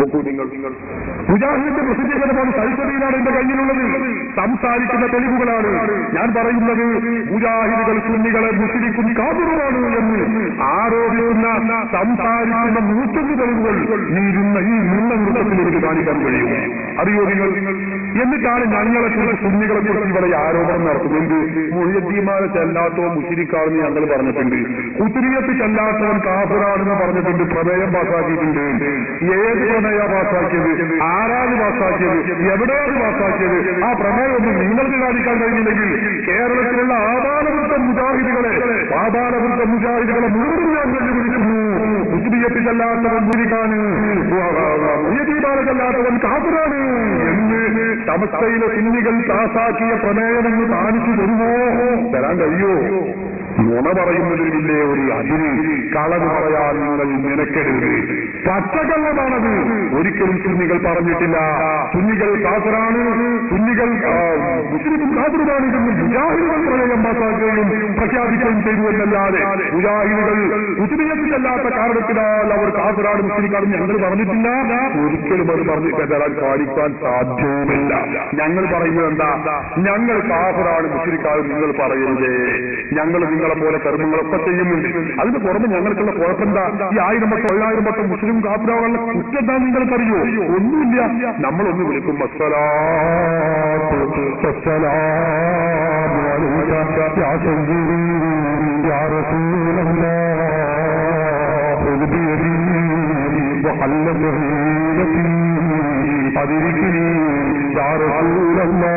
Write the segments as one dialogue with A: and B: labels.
A: നോക്കൂ നിങ്ങൾ മുജാഹിദിന്റെ പ്രസിദ്ധീകരണമാണ് സൈസബിയിലാണ് എന്റെ കയ്യിലുള്ളത് സംസാരിക്കുന്ന തെളിവുകളാണ് ഞാൻ പറയുന്നത് മുജാഹിദുകൾ സുന്നികളെ മുസ്ലിക്കും കാതുറുമാണ് എന്ന് ആരോപിക്കുന്ന സംസാരിക്കുന്ന നൂറ്റൊന്ന് തെളിവുകൾ ഈ ഇരുന്ന ഈ നിന്ന നൃത്തത്തിൽ എനിക്ക് കാണിക്കാൻ കഴിയും അറിയോ നിങ്ങൾ എന്നിട്ടാണ് ഞങ്ങളെ കുറിച്ച് സുന്നികളെ കുറിച്ച് ഇവിടെ ഈ ആരോപണം നടത്തുന്നത് മുഹ്യദ്ദീമാരെ ചെല്ലാത്തവൻ മുഷിരിക്കാണെന്ന് ഞങ്ങൾ പറഞ്ഞിട്ടുണ്ട് കുത്തിരിയത്ത് ചെല്ലാത്തവൻ കാഫിറാണെന്ന് പറഞ്ഞിട്ടുണ്ട് പ്രമേയം പാസ്സാക്കിയിട്ടുണ്ട് ഏത് പ്രമേയ പാസ്സാക്കിയത് ആരാണ് പാസ്സാക്കിയത് എവിടെയാണ് പാസ്സാക്കിയത് ആ പ്രമേയം ഒന്നും നിങ്ങൾക്ക് കാണിക്കാൻ കഴിഞ്ഞില്ലെങ്കിൽ കേരളത്തിലുള്ള ആപാലവൃത്ത മുജാഹിദുകളെ ആപാലവൃത്ത മുജാഹിദുകളെ മുഴുവൻ ഞാൻ വെല്ലുവിളിക്കുന്നു മുസ്ലിയത്ത് ചെല്ലാത്തവൻ മുരിക്കാണ് മുയദീപാലല്ലാത്തവൻ കാഫിറാണ് എന്ന് സമസ്തയിലെ സുന്നികൾ പാസാക്കിയ പ്രമേയമെന്ന് കാണിച്ചു തരുമോ തരാൻ കഴിയോ നുണ പറയുന്നതിലില്ലേ ഒരു അതിന് കളവ് പറയാൻ നിങ്ങൾ നിനക്കരുത് പച്ചക്കള്ളമാണത് ഒരിക്കലും സുന്നികൾ പറഞ്ഞിട്ടില്ല സുന്നികൾ കാസറാണ് സുന്നികൾ ആ, മുസ്ലിം കാസറുമാണ് ഇതെന്ന് മുജാഹിദുകൾ പ്രളയം പാസാക്കുകയും പ്രഖ്യാപിക്കുകയും ചെയ്തു എന്നല്ലാതെ മുജാഹിദുകൾ ഉദ്ദേശിച്ചല്ലാത്ത കാരണത്തിനാൽ അവർ കാസറാണ് മുസ്ലിക്കാണെന്ന് ഞങ്ങൾ പറഞ്ഞിട്ടില്ല ഒരിക്കലും അത് പറഞ്ഞു തരാൻ കാണിക്കാൻ സാധ്യവുമില്ല ഞങ്ങൾ പറയുന്നത് എന്താ ഞങ്ങൾ കാസറാണ് മുസ്ലിക്കാരും നിങ്ങൾ പറയരുതേ ഞങ്ങൾ നിങ്ങളെ പോലെ കർമ്മങ്ങളൊക്കെ ചെയ്യുന്നുണ്ട് അതിന് പുറമെ ഞങ്ങൾക്കുള്ള കുഴപ്പമെന്താ ഈ ആയിരം വട്ടം തൊള്ളായിരം വട്ടം മുസ്ലിം കാപ്പിരാവുള്ള കുറ്റം എന്താ നിങ്ങൾക്കറിയോ ഒന്നുമില്ല നമ്മളൊന്ന് വിളിക്കും മസ്സലാത്ത് വസ്സലാമു അലൈക യാ സയ്യിദി യാ റസൂലല്ലാഹ് خذ بيدي وحل سبيلتي أدركني يا رسول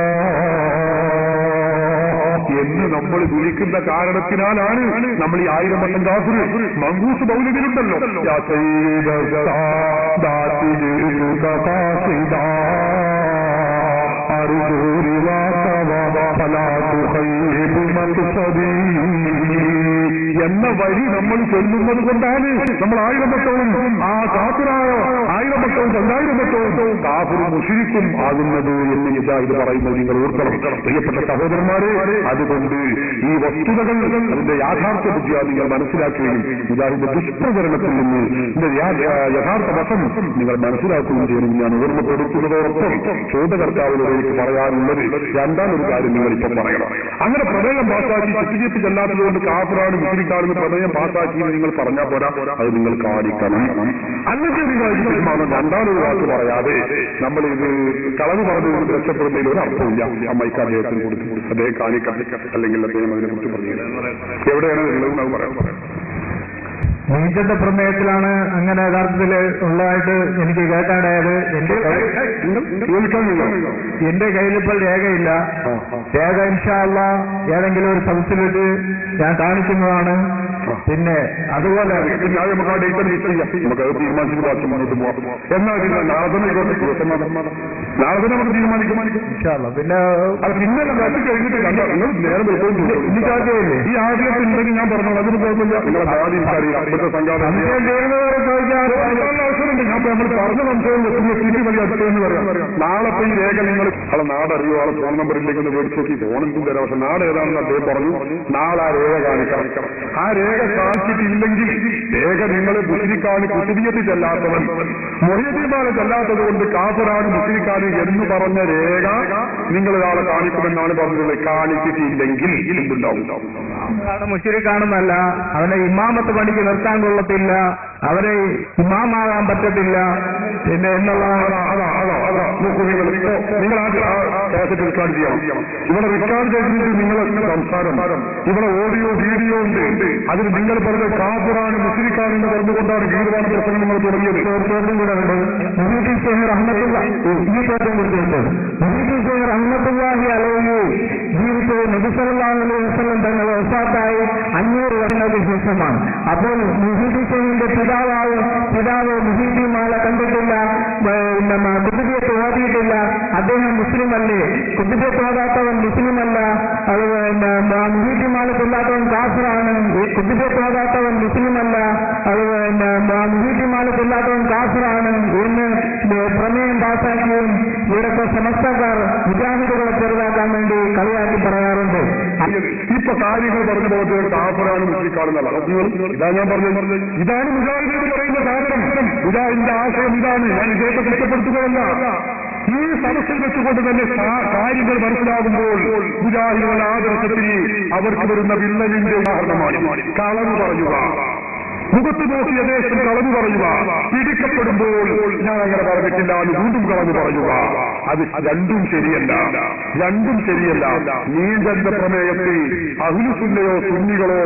A: الله എന്ന് നമ്മൾ വിളിക്കുന്ന കാരണത്തിനാലാണ് നമ്മൾ ഈ ആയിരം വട്ടം കാഫിർ മങ്കൂസ് മൗലികരുണ്ടല്ലോ യാ സയ്യിദ സാദാത്തി ജിരുക ഖാസിദാ അർജു റിവാക ഫലാ തുഖയ്യിബ് മഖ്സദി എന്ന വഴി നമ്മൾ ചൊല്ലുന്നത് കൊണ്ടാണ് നമ്മൾ ആയിരം വട്ടവും ആ കാഫിറായ ആയിരം വട്ടവും രണ്ടായിരം വട്ടവും കാഫിർ മുഷിരിക്കും ആകുന്നത് എന്ന് മുജാഹിദ് പറയുന്നത് നിങ്ങൾ ഓർക്കണം പ്രിയപ്പെട്ട സഹോദരന്മാരെ അതുകൊണ്ട് ഈ വസ്തുതകൾ അതിന്റെ യാഥാർത്ഥ്യ ബുദ്ധിയാ നിങ്ങൾ മനസ്സിലാക്കുകയും മുജാഹിദ് ദുഷ്പ്രചരണത്തിൽ നിന്ന് ഇതിന്റെ യാ- യാ- യഥാർത്ഥ വശം നിങ്ങൾ മനസ്സിലാക്കുകയും ചെയ്യണമെന്ന് ഞാൻ ഓർമ്മപ്പെടുത്തുന്നതോടൊപ്പം ചോദ്യകർത്താവിനോട് എനിക്ക് പറയാനുള്ളത് രണ്ടാമൊരു കാര്യം നിങ്ങൾ ഇപ്പം പറയണം അങ്ങനെ പ്രമേയം പാസ്സാക്കി കുത്തിരിയത്ത് ചെല്ലാത്തതുകൊണ്ട് കാഫറാണ് മുസ്ലിക്കാണെന്ന് പ്രമേയം പാസ്സാക്കി എന്ന് നിങ്ങൾ പറഞ്ഞാൽ പോരാ അത് നിങ്ങൾ കാണിക്കണം അല്ലെങ്കിൽ നിങ്ങൾ ഇത് തീരുമാനം രണ്ടാമതൊരു വാക്ക് പറയാതെ നമ്മൾ ഇത് കളവ് പറഞ്ഞുകൊണ്ട് രക്ഷപ്പെടുന്നതിൽ ഒരു അർത്ഥമില്ല ആ മൈക്ക് അദ്ദേഹത്തിന് കൊടുത്തു അദ്ദേഹം കാണിക്കാം അല്ലെങ്കിൽ അദ്ദേഹം അതിനെ കുറിച്ച് പറഞ്ഞു എവിടെയാണ് നിങ്ങൾ അത് പറയാൻ പറയാം
B: നീച്ചന്റെ പ്രമേയത്തിലാണ് അങ്ങനെ യഥാർത്ഥത്തിൽ ഉള്ളതായിട്ട് എനിക്ക് കേൾക്കാണ്ടായത് എന്റെ കയ്യിൽ-
A: കേൾക്കാനില്ല
B: എന്റെ കയ്യിലിപ്പോൾ രേഖയില്ല രേഖ ഇൻഷാല്ല ഏതെങ്കിലും ഒരു സദസ്സിൽ വെച്ച് ഞാൻ കാണിക്കുന്നതാണ് പിന്നെ അതുപോലെ
A: ഞാൻ നമുക്ക് ആ ഡേറ്റ് ഫിക്സ് ചെയ്യാം നമുക്ക് അത് തീരുമാനിച്ചിട്ട് ബാക്കി മുന്നോട്ട് പോവാം എന്നാൽ പിന്നെ നാളെ തന്നെ ആയിക്കോട്ടെ ദിവസം നാളെ നാളെ തന്നെ നമുക്ക് തീരുമാനിക്കാം
B: ഇൻഷാല്ല പിന്നെ
A: അത് പിന്നെ കത്തി കഴിഞ്ഞിട്ട് കണ്ടോ നിങ്ങൾ നേരം
B: ഇനി ചോദ്യമില്ലേ?
A: ഈ ആദ്യത്തെ ഉണ്ടെങ്കിൽ ഞാൻ പറഞ്ഞു അതിന് കുഴപ്പമില്ല നിങ്ങളെ ഭാവി എനിക്കറിയാം ഇപ്പോഴത്തെ സംഘാടനം
B: സംശയം തീർന്നവരെ ചോദിക്കാൻ
A: അവസരമുണ്ട് ഞാൻ ഇപ്പൊ നമ്മൾ പറഞ്ഞ സംശയം വെക്കുന്ന സ്ഥിതി വലിയ അടുത്തെന്ന് പറയാം നാളെ ഇപ്പൊ ഈ രേഖ നിങ്ങൾ ആളെ നാടറിയോ ആളെ ഫോൺ നമ്പർ ഇല്ലെങ്കിൽ ഒന്ന് മേടിച്ച് നോക്കി ഫോണിൽ തരാം പക്ഷെ നാട് ഏതാണെന്ന് അദ്ദേഹം പറഞ്ഞു നാളെ ആ രേഖ കാണിക്കണം ആ രേഖ കാണിച്ചിട്ടില്ലെങ്കിൽ രേഖ നിങ്ങൾ മുസ്ലിക്കാണ് കുത്തിരിയത്ത് ചെല്ലാത്തവൻ മൊഹിയദീപാണ് ചെല്ലാത്തത് കൊണ്ട് കാഫറാണ് മുസ്ലിക്കാണ് എന്ന് പറഞ്ഞ രേഖ നിങ്ങൾ ഒരാളെ കാണിക്കുമെന്നാണ് പറഞ്ഞിട്ടുള്ളത് കാണിച്ചിട്ടില്ലെങ്കിൽ എന്തുണ്ടാവും
B: ആണ് മുഷിരിക്കാണെന്നല്ല അവനെ ഇമാമത്ത് പണിക്ക് നിർത്താൻ കൊള്ളത്തില്ല അവനെ ഇമാമാകാൻ പറ്റത്തില്ല പിന്നെ എന്നുള്ളതാണ്
A: അതാ അതാ അതാ നോക്കൂ നിങ്ങൾ ഇപ്പോ നിങ്ങൾ ആ കാസറ്റ് റെക്കോർഡ് ചെയ്യണം ഇവിടെ റെക്കോർഡ് ചെയ്തിട്ട് നിങ്ങളെ സംസാരം ഇവിടെ ഓഡിയോ വീഡിയോ ഉണ്ട് അതിൽ നിങ്ങൾ പറഞ്ഞ കാഫിറാണ് മുസ്ലിക്കാണെന്ന് പറഞ്ഞുകൊണ്ടാണ് ഗീർവാണ പ്രസംഗം നിങ്ങൾ തുടങ്ങിയത്
B: ചോദ്യം കൂടെ ഉണ്ട് മുഹീദ്ദീൻ ഷെയ്ഖ് റഹ്മത്തുള്ള ഈ ചോദ്യം കൊടുത്തിട്ട് മുഹീദ്ദീൻ ഷെയ്ഖ് റഹ്മത്തുള്ളാഹി അലൈഹി ജീവിച്ചത് നബിസല്ലാഹു അലൈഹി വസല്ലം തങ്ങൾ വസാത്തായി അഞ്ഞൂറ് വർഷങ്ങൾക്ക് ശേഷമാണ് അപ്പോൾ മുഹീദ്ദീൻ ഷെയ്ഖിന്റെ പിതാവായ പിതാവ് മുഹീദ്ദീൻ മാല കണ്ടിട്ടില്ല പിന്നെ കുതുബിയത്ത് ഓതിയിട്ടില്ല അദ്ദേഹം മുസ്ലിം അല്ലേ കുതുബിയത്ത് ഓതാത്തവൻ മുസ്ലിം അല്ല അത് പിന്നെ മുഹീദ്ദീൻ മാല കൊല്ലാത്തവൻ കാഫിറാണ് ഈ കുതുബിയത്ത് ഓതാത്തവൻ മുസ്ലിം അല്ല അത് പിന്നെ മുഹീദ്ദീൻ മാല കൊല്ലാത്തവൻ കാഫിറാണ് എന്ന് പ്രമേയം പാസാക്കിയും ഇവിടുത്തെ സമസ്തക്കാർ മുജാഹിദുകളെ ചെറുതാക്കാൻ വേണ്ടി കളിയാക്കി പറയാറുണ്ട്
A: ഇപ്പൊ കാര്യങ്ങൾ പറഞ്ഞു പോകുന്നത് കാഫറാണ് മുസ്ലിക്കാണെന്നല്ല ഇതാ ഞാൻ പറഞ്ഞത് ഇതാണ് മുജാഹിദ് എന്ന് പറയുന്ന കാരണം മുജാഹിദിന്റെ ആശയം ഇതാണ് ഞാൻ ഇദ്ദേഹത്തെ കുറ്റപ്പെടുത്തുകയല്ല ഈ സദസ്സിൽ വെച്ചുകൊണ്ട് തന്നെ കാ- കാര്യങ്ങൾ മനസ്സിലാകുമ്പോൾ മുജാഹിദുകളുടെ ആദർശത്തിൽ അവർക്ക് വരുന്ന വിള്ളലിന്റെ ഉദാഹരണമാണ് കളവ് പറയുക മുഖത്ത് നോക്കി യഥേഷ്ടം കളഞ്ഞു പറയുക പിടിക്കപ്പെടുമ്പോൾ ഞാൻ അങ്ങനെ പറഞ്ഞിട്ടില്ല എന്ന് വീണ്ടും കളഞ്ഞു പറയുക അത് രണ്ടും ശരിയല്ല രണ്ടും ശരിയല്ല നീന്തന്റെ പ്രമേയത്തിൽ അഹിലുസുല്ലയോ സുന്നികളോ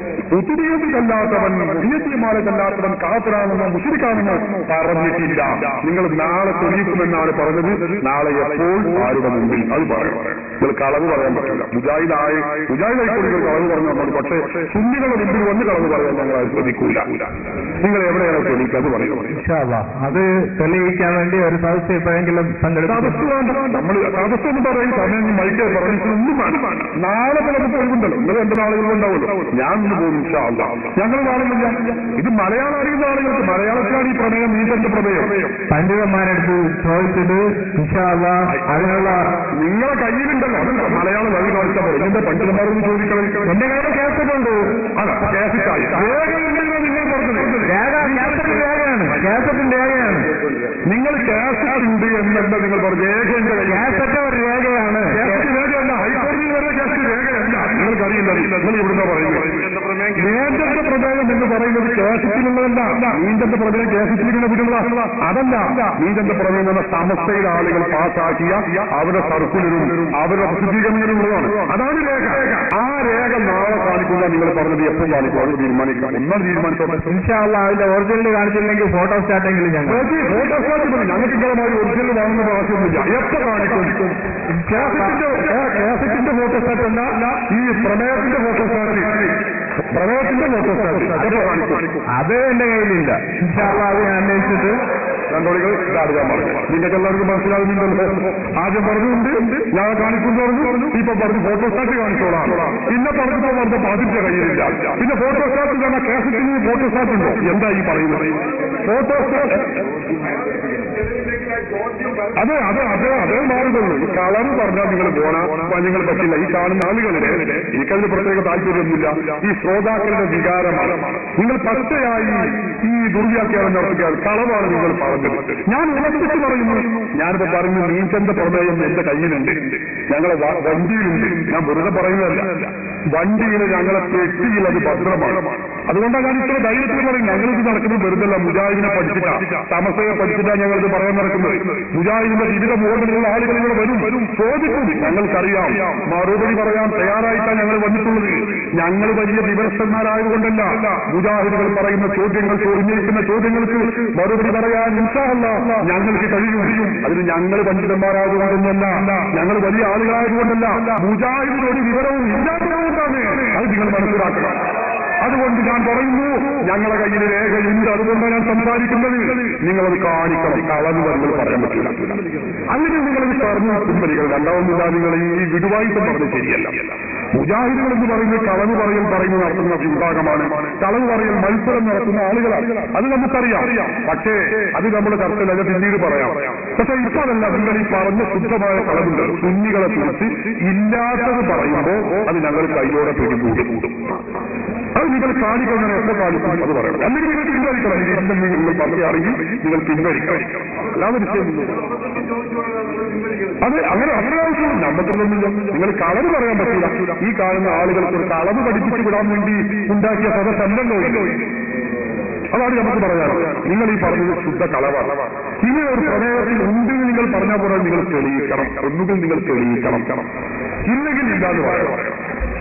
A: ഉത്തുനിയത്തിലല്ലാത്തവൻ നിയത്തിമാരല്ലാത്തവൻ കാത്തരാണെന്നോ മുഷിരിക്കാണെന്നോ പറഞ്ഞിട്ടില്ല നിങ്ങൾ നാളെ തെളിയിക്കുമെന്നാണ് പറഞ്ഞത് നാളെ എപ്പോൾ ആരുടെ മുമ്പിൽ അത് പറയണം നിങ്ങൾ കളവ് പറയാൻ പറ്റില്ല മുജാഹിദായ മുജാഹിദായിക്കോട് നിങ്ങൾ കളവ് പറഞ്ഞു നമ്മൾ പക്ഷേ സുന്നികളുടെ മുമ്പിൽ വന്ന് കളവ് പറയാൻ ഞങ്ങൾ അത് ശ്രമിക്കൂല നിങ്ങൾ എവിടെയാണ് തെളിയിക്കുക അത് പറയുക
B: ഇൻഷാല്ലാ. അത് തെളിയിക്കാൻ വേണ്ടി ഒരു സദസ്സ് എപ്പോഴെങ്കിലും പങ്കെടുക്കും
A: സദസ് വേണ്ട നമ്മൾ സദസ് എന്ന് പറയും സമയം മൈക്കെ പറഞ്ഞിട്ടൊന്നും വേണ്ട നാളെ നമുക്ക് ഒഴിവുണ്ടല്ലോ നിങ്ങൾ എന്റെ നാളുകളും ഉണ്ടാവുമല്ലോ ഞാൻ ഇന്ന് പോകും ഇൻഷാ അല്ലാ. ഞങ്ങൾ നാളുകളില്ല ഇത് മലയാളം അറിയുന്ന ആളുകൾക്ക് മലയാളത്തിലാണ് ഈ പ്രമേയം നീന്തന്റെ പ്രമേയം
B: പണ്ഡിതന്മാരെടുത്ത് ചോദിച്ചിട്ട് ഇൻഷാല്ലാ അതിനുള്ള
A: നിങ്ങളെ കയ്യിലുണ്ടല്ലോ അതല്ല മലയാളം വഴി കാണിച്ചാൽ പോലെ ഇതിന്റെ പണ്ഡിതന്മാരൊന്നും ചോദിക്കണം
B: എന്റെ കയ്യിൽ കേസറ്റുണ്ട്
A: അല്ല കേസിട്ടായി രേഖയുണ്ടെന്നാണ് നിങ്ങൾ പറഞ്ഞത്
B: രേഖ കേസറ്റ് രേഖയാണ് കേസറ്റിന്റെ രേഖയാണ്
A: നിങ്ങൾ കേസിട്ടുണ്ട് എന്നല്ല നിങ്ങൾ പറഞ്ഞു രേഖയുടെ കയ്യിൽ
B: കേസറ്റ് ഒരു രേഖയാണ്
A: കേസിറ്റ് രേഖയല്ല ഹൈക്കോടതിയിൽ വരെ കേസിറ്റ് രേഖയല്ല നിങ്ങൾക്കറിയില്ല നിങ്ങൾ ഇവിടുന്ന് പറയുന്നത് നീന്തന്റെ പ്രമേയം എന്ന് പറയുന്നത് കേസറ്റിലുള്ളതല്ല നീന്തന്റെ പ്രമേയം കേസറ്റിലിങ്ങനെ വിടുന്നതാ അതല്ല നീന്തന്റെ പ്രമേയം എന്ന സമസ്തയിലെ ആളുകൾ പാസ്സാക്കിയ അവരുടെ സർക്കുലറും അവരുടെ പ്രസിദ്ധീകരണങ്ങളും ഉള്ളതാണ് അതാണ് രേഖ ആ രേഖ നാളെ കാണിക്കുക നിങ്ങൾ പറഞ്ഞത് എപ്പോൾ കാണിക്കും അത് തീരുമാനിക്കാം ഒന്നാം തീരുമാനിച്ചോട്ടെ
B: ഇൻഷാല്ലാ അതിന്റെ ഒറിജിനൽ കാണിച്ചില്ലെങ്കിൽ ഫോട്ടോ സ്റ്റാർട്ടെങ്കിലും ഞങ്ങൾ
A: ഫോട്ടോസ്റ്റാറ്റ് മതി ഞങ്ങൾക്ക് ഇങ്ങനെ ഒറിജിനൽ വാങ്ങുന്ന ആവശ്യമൊന്നുമില്ല എപ്പോ കാണിക്കും കേസറ്റിന്റെ കേസറ്റിന്റെ ഫോട്ടോസ്റ്റാറ്റ് അല്ല ഈ പ്രമേയത്തിന്റെ ഫോട്ടോസ്റ്റാറ്റ് പ്രമേയത്തിന്റെ ഫോട്ടോസ്റ്റാറ്റ് അതെപ്പോ കാണിക്കും
B: അത് എന്റെ കയ്യിലില്ല ഇൻഷാല്ലാ അത് ഞാൻ അന്വേഷിച്ചിട്ട്
A: രണ്ടോളികൾ ഇതാടുക പറഞ്ഞു നിങ്ങൾക്ക് എല്ലാവർക്കും മനസ്സിലാകുന്നുണ്ടല്ലോ ആദ്യം പറഞ്ഞുണ്ട് ഞാൻ കാണിക്കുന്നു പറഞ്ഞു ഇപ്പൊ പറഞ്ഞു ഫോട്ടോസ്റ്റാറ്റ് കാണിച്ചോളാം പിന്നെ പറഞ്ഞപ്പോ പറഞ്ഞ അതിന്റെ കയ്യിലില്ല പിന്നെ ഫോട്ടോസ്റ്റാറ്റ് തന്നെ കേസറ്റിന് ഫോട്ടോസ്റ്റാറ്റ് ഉണ്ടോ എന്താ ഈ പറയുന്നത് ഫോട്ടോസ്റ്റാറ്റ് അതെ അതെ അതെ അതേ മാറുന്നുള്ളൂ ഈ കളറ് പറഞ്ഞാൽ നിങ്ങൾ പോണ നിങ്ങൾ പറ്റില്ല ഈ കാണുന്ന ആളുകളിലെ എനിക്കതിന് പ്രത്യേക താല്പര്യമൊന്നുമില്ല ഈ ശ്രോതാക്കളുടെ വികാരമാണ് നിങ്ങൾ പച്ചയായി ഈ ദുർവ്യാഖ്യാനം നടത്തുകയാണ് കളവാണ് നിങ്ങൾ പറഞ്ഞത് ഞാൻ ഉറപ്പിച്ച് പറയുന്നു ഞാനിപ്പോ പറഞ്ഞു നീച്ചന്റെ പ്രമേയം എന്റെ കയ്യിലുണ്ട് ഞങ്ങളെ വ- വണ്ടിയിലുണ്ട് ഞാൻ വെറുതെ പറയുന്നതല്ല വണ്ടിയിൽ ഞങ്ങളെ പെട്ടിയിൽ അത് ഭദ്രമാണ് അതുകൊണ്ടാണ് ഞാൻ ഇത്ര ധൈര്യത്തിൽ പറയും ഞങ്ങളിത് നടക്കുന്നത് വെറുതല്ല മുജാഹിദിനെ പഠിച്ചിട്ടാ സമസ്തയെ പഠിച്ചിട്ടാ ഞങ്ങളിത് പറയാൻ നടക്കുന്നത് മുജാഹിദിന്റെ വിവിധ മോഡലുള്ള ആളുകൾ ഇവിടെ വരും വരും ചോദിക്കും ഞങ്ങൾക്കറിയാം മറുപടി പറയാൻ തയ്യാറായിട്ടാണ് ഞങ്ങൾ വന്നിട്ടുള്ളത് ഞങ്ങൾ വലിയ വിവരസ്ഥന്മാരായതുകൊണ്ടല്ല മുജാഹിദുകൾ പറയുന്ന ചോദ്യങ്ങൾ ഉന്നയിക്കുന്ന ചോദ്യങ്ങൾക്ക് മറുപടി പറയാൻ ഇൻഷാല്ല ഞങ്ങൾക്ക് കഴിയും അതിന് ഞങ്ങൾ പണ്ഡിതന്മാരായതുകൊണ്ടൊന്നല്ല ഞങ്ങൾ വലിയ ആളുകളായതുകൊണ്ടല്ല മുജാഹിദിനൊരു വിവരവും ഇല്ലാത്തതുകൊണ്ടാണ് അത് നിങ്ങൾ മനസ്സിലാക്കണം അതുകൊണ്ട് ഞാൻ പറയുന്നു ഞങ്ങളെ കയ്യിൽ രേഖയുണ്ട് അതുകൊണ്ടാണ് ഞാൻ സംസാരിക്കുന്നത് നിങ്ങളത് കാണിക്കണം കളവ് നിങ്ങൾ പറയാൻ പറ്റില്ല അങ്ങനെ നിങ്ങളത് പറഞ്ഞു പിൻവലികൾ രണ്ടാമത് നിങ്ങൾ ഈ വിടുവായുസം പറഞ്ഞത് ശരിയല്ല മുജാഹിദുകൾ എന്ന് പറയുന്നത് കളവ് പറയൽ പറയുന്നത് നടത്തുന്ന വിഭാഗമാണ് കളവ് പറയൽ മത്സരം നടത്തുന്ന ആളുകളാണ് അത് നമുക്കറിയാം പക്ഷേ അത് നമ്മുടെ ചർച്ചയിൽ അത് പിന്നീട് പറയാം പക്ഷെ ഇപ്പൊ അതല്ല നിങ്ങൾ ഈ പറഞ്ഞ ശുദ്ധമായ കളവുണ്ട് സുന്നികളെ കുറിച്ച് ഇല്ലാത്തത് പറയുമ്പോൾ അത് ഞങ്ങൾ കൈയോടെ പിടികൂടും അത് നിങ്ങൾ കാണിക്കണം എപ്പോ കാണിക്കും അത് പറയണം അല്ലെങ്കിൽ നിങ്ങൾ പിൻവലിക്കണം ഇത് എന്തെങ്കിലും നിങ്ങൾ പറയുകയാണെങ്കിൽ നിങ്ങൾ പിൻവലിക്കണം അല്ലാതെ വിഷയമൊന്നും അതെ അങ്ങനെ അങ്ങനെ ആവശ്യം നമുക്കൊന്നുമില്ല നിങ്ങൾ കളവ് പറയാൻ പറ്റില്ല ഈ കാണുന്ന ആളുകൾക്ക് ഒരു കളവ് പഠിപ്പിച്ചു വിടാൻ വേണ്ടി ഉണ്ടാക്കിയ സദസ്സല്ലല്ലോ ഇത്. അതാണ് നമുക്ക് പറയാൻ നിങ്ങൾ ഈ പറഞ്ഞത് ശുദ്ധ കളവാണ് ഇനി ഒരു പ്രമേയത്തിൽ ഉണ്ട് എന്ന് നിങ്ങൾ പറഞ്ഞ പോലെ നിങ്ങൾ തെളിയിക്കണം ഒന്നുകിൽ നിങ്ങൾ തെളിയിക്കണം ഇല്ലെങ്കിൽ ഇല്ലാന്ന് പറയണം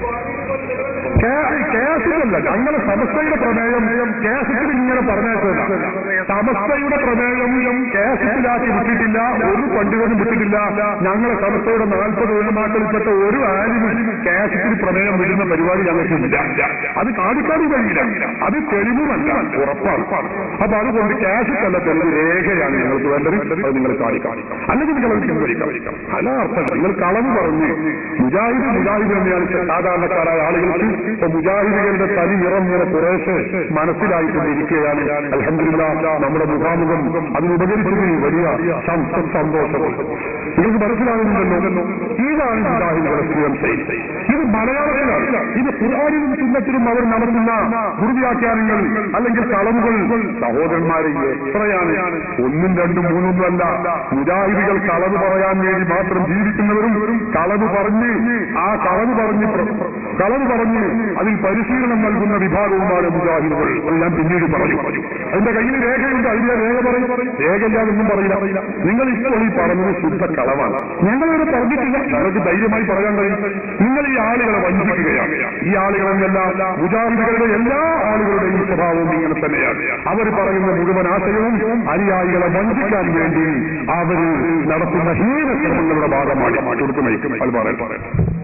A: കേസിലല്ല ഞങ്ങളെ സമസ്തയുടെ പ്രമേയം കേസത്തിൽ ഇങ്ങനെ പറഞ്ഞേക്കില്ല സമസ്തയുടെ പ്രമേയം കേസത്തിലാക്കി വിട്ടിട്ടില്ല ഒരു പണ്ഡിതനും വിട്ടിട്ടില്ല ഞങ്ങളെ സമസ്തയുടെ നാൽപ്പത് ഉയർമാക്കളിൽപ്പെട്ട ഒരു ആലിനും കേസത്തിൽ പ്രമേയം വിടുന്ന പരിപാടി ഞങ്ങൾക്കില്ല അത് കാണിക്കാനും കഴിയില്ല അത് തെളിവുമല്ല ഉറപ്പാണ് അപ്പൊ അതുകൊണ്ട് കേസത്തല്ല തെളിവ് രേഖയാണ് ഞങ്ങൾക്ക് വേണ്ടത് അത് നിങ്ങൾ കാണിക്കാം അല്ലെങ്കിൽ നിങ്ങൾ അത് പിൻവലിക്കാം അല്ല അർത്ഥം നിങ്ങൾ കളവ് പറഞ്ഞ് മുജാഹിദ് മുജാഹിദ് തന്നെയാണ് സാധാരണക്കാരായ ആളുകൾക്ക് ഇപ്പൊ മുജാഹിദികളുടെ തനി നിറം ഇങ്ങനെ കുറേശ്ശെ മനസ്സിലായിക്കൊണ്ടിരിക്കുകയാണ് അലഹമില്ല നമ്മുടെ മുഖാമുഖം അതിനുപകരിച്ചതിൽ വലിയ സം- സന്തോഷമുണ്ട് നിങ്ങൾക്ക് മനസ്സിലാകുന്നുണ്ടല്ലോ ഇതാണ് മുജാഹിദുകളെ സ്ഥിരം ചെയ്ത് ഇത് മലയാളത്തിലാണ് ഇത് ഖുർആാനിലും സുന്നത്തിലും അവർ നടത്തുന്ന ദുർവ്യാഖ്യാനങ്ങൾ അല്ലെങ്കിൽ കളവുകൾ സഹോദരന്മാരെ എത്രയാണ് ഒന്നും രണ്ടും മൂന്നൊന്നും അല്ല മുജാഹിദികൾ കളവ് പറയാൻ വേണ്ടി മാത്രം ജീവിക്കുന്നവരും കളവ് പറഞ്ഞ് ആ കളവ് പറഞ്ഞ് പ്ര- കളവ് പറഞ്ഞ് അതിൽ പരിശീലനം നൽകുന്ന വിഭാഗവുമാണ് മുജാഹിദുകൾ അത് ഞാൻ പിന്നീട് പറഞ്ഞു അതിന്റെ കയ്യിൽ രേഖയുണ്ട് അതിന്റെ രേഖ പറയും രേഖയില്ലാതൊന്നും പറയില്ല നിങ്ങൾ ഇപ്പോൾ ഈ പറഞ്ഞത് ശുദ്ധ കളവാണ് ഞങ്ങളിവിടെ പറഞ്ഞിട്ടില്ല ഞങ്ങൾക്ക് ധൈര്യമായി പറയാൻ കഴിയും നിങ്ങൾ ഈ ആളുകളെ വഞ്ചിക്കുകയാണ് ഈ ആളുകളെന്നല്ല മുജാഹിദുകളുടെ എല്ലാ ആളുകളുടെയും സ്വഭാവവും ഇങ്ങനെ തന്നെയാണ് അവർ പറയുന്ന മുഴുവൻ ആശയവും അനുയായികളെ വഞ്ചിക്കാൻ വേണ്ടി അവർ നടത്തുന്ന ഹീനശ്രമങ്ങളുടെ ഭാഗമാണ് കൊടുത്തു നയിക്കും അത് പറയാൻ പറയാം